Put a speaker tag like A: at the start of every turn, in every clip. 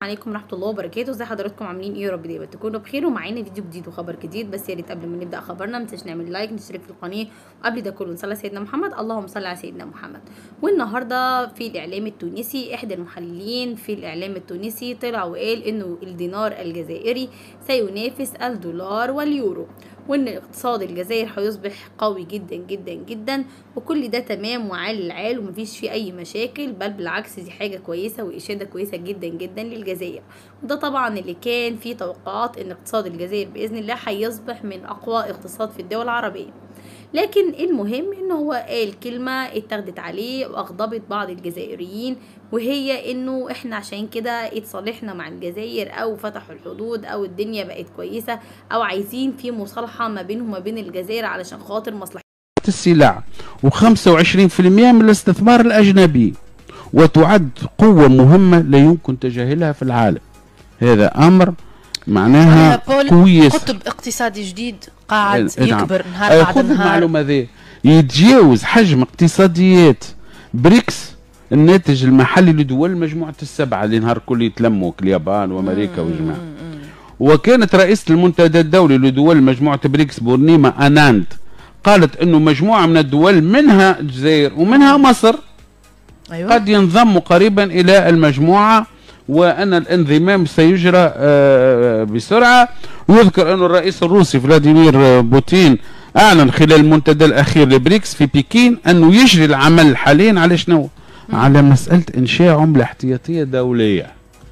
A: عليكم ورحمه الله وبركاته ازي حضراتكم عاملين ايه يا رب دايما تكونوا بخير ومعانا فيديو جديد وخبر جديد بس يا ريت قبل ما نبدا خبرنا ما تنساش نعمل لايك نشترك في القناه وقبل ده كله نصلي على سيدنا محمد اللهم صل على سيدنا محمد والنهارده في الاعلام التونسي احدى المحللين في الاعلام التونسي طلع وقال انه الدينار الجزائري سينافس الدولار واليورو وان اقتصاد الجزائر هيصبح قوي جدا جدا جدا وكل ده تمام وعال العال ومفيش فيه اي مشاكل بل بالعكس دي حاجه كويسه واشاده كويسه جدا جدا للجزائر وده طبعا اللي كان فيه توقعات ان اقتصاد الجزائر باذن الله هيصبح من اقوى اقتصاد في الدول العربيه لكن المهم ان هو قال كلمة اتاخدت عليه واغضبت بعض الجزائريين وهي انه احنا عشان كده اتصالحنا مع الجزائر او فتحوا الحدود او الدنيا بقت كويسة او عايزين في مصالحة ما بينهم وما بين الجزائر علشان خاطر مصلحة
B: السلع و25% من الاستثمار الأجنبي وتعد قوة مهمة لا يمكن تجاهلها في العالم هذا أمر معناها
C: بول
B: كويس
C: قطب اقتصادي جديد قاعد
B: إيه، نعم.
C: يكبر
B: أي
C: نهار بعد
B: خذ
C: نهار
B: المعلومة ذي يتجاوز حجم اقتصاديات بريكس الناتج المحلي لدول مجموعة السبعة اللي نهار كل يتلموا اليابان وأمريكا وجماعة وكانت رئيسة المنتدى الدولي لدول مجموعة بريكس بورنيما أناند قالت أنه مجموعة من الدول منها الجزائر ومنها مصر
C: ايوه
B: قد ينضم قريبا إلى المجموعة وأن الانضمام سيجرى آه، بسرعة ويذكر أن الرئيس الروسي فلاديمير بوتين أعلن خلال المنتدى الأخير لبريكس في بكين أنه يجري العمل حاليا على شنو؟ على مسألة إنشاء عملة احتياطية دولية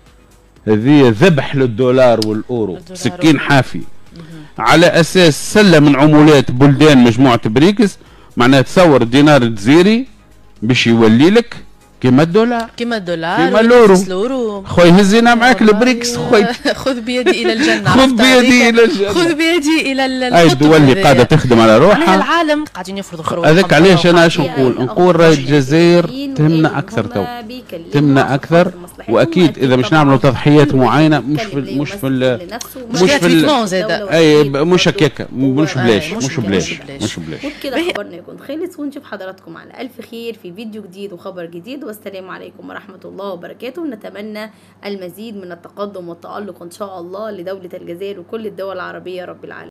B: هذه ذبح للدولار والأورو
C: الدولار
B: سكين
C: والأورو.
B: حافي على أساس سلة من عمولات بلدان مجموعة بريكس معناها تصور الدينار الجزيري باش يولي لك كما الدولار
C: كما الدولار
B: كما الأورو.
C: ونفس الأورو
B: خويا هزينا معاك
C: والله
B: البريكس خويا
C: خذ بيدي الى الجنه
B: خذ
C: عرفت
B: بيدي
C: هذيك؟
B: إلى الجنة.
C: خذ بيدي الى ال-
B: هاي
C: القطب
B: الدول اللي
C: هذايا.
B: قاعده تخدم على
C: معناها
B: روحها
C: العالم قاعدين يفرضوا خروج
B: هذاك علاش انا اش
A: الحقيقة
B: نقول
A: الأخبار
B: نقول راهي
A: الجزائريين
B: الجزائر
A: وقالوا
B: تهمنا
A: إن
B: اكثر
A: هم
B: تو
A: بيكلموا
B: تهمنا
A: عشان
B: اكثر
A: خاطر مصلحتهم،
B: واكيد
A: وأكيد
B: اذا مش
A: طبعاً
B: نعملوا تضحيات
A: كل
B: معينه
A: واحد
B: مش في
A: يتكلم
B: مش في
A: ليه
B: ال-
A: ويمثل لنفسه
B: مش
C: مشكلة
B: في
C: في
B: ال-
C: فلان زادة.
B: اي ب- مش هكاكا مش
A: هو-
B: بلاش
C: آه،
B: مش
C: مش
B: بلاش
C: بلاش.
B: مش بلاش
A: وبكده
C: به-
A: خبرنا يكون خلص ونشوف حضراتكم على ألف خير في فيديو جديد وخبر جديد والسلام عليكم ورحمة الله وبركاته ونتمنى المزيد من التقدم والتألق إن شاء الله لدولة الجزائر وكل الدول العربية رب العالمين